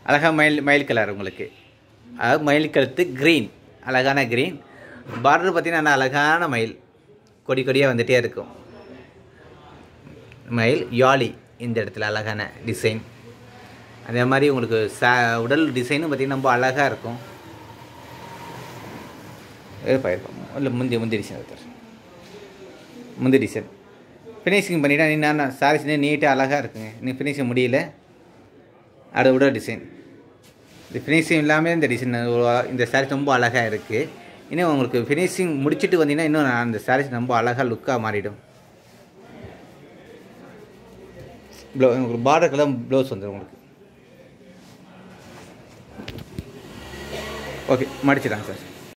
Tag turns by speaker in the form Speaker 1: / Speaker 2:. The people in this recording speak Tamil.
Speaker 1: அழகாக மயில் மயில் கலர் உங்களுக்கு அதாவது மயில் கழுத்து க்ரீன் அழகான க்ரீன் பார்டர் பார்த்தீங்கன்னா நல்லா அழகான மயில் கொடி கொடியாக வந்துகிட்டே இருக்கும் மயில் யாலி இந்த இடத்துல அழகான டிசைன் அதே மாதிரி உங்களுக்கு சா உடல் டிசைனும் பார்த்திங்கன்னா ரொம்ப அழகாக இருக்கும் இருப்பாயிருக்கும் இல்லை முந்தி முந்தி டிசைன் எடுத்துறேன் முந்தி டிசைன் ஃபினிஷிங் பண்ணிட்டா நீ நான் சாரீஸ் நீட்டாக அழகாக இருக்குங்க நீ ஃபினிஷிங் முடியல அது விட டிசைன் இந்த ஃபினிஷிங் இல்லாமல் இந்த டிசைன் இந்த சாரீஸ் ரொம்ப அழகாக இருக்குது இன்னும் உங்களுக்கு ஃபினிஷிங் முடிச்சுட்டு வந்தீங்கன்னா இன்னும் நான் அந்த சாரீஸ் ரொம்ப அழகாக லுக்காக மாறிடும் ப்ளவு உங்களுக்கு பார்டருக்கெல்லாம் ப்ளவுஸ் வந்துடும் உங்களுக்கு ஓகே மடிச்சிடலாம் சார்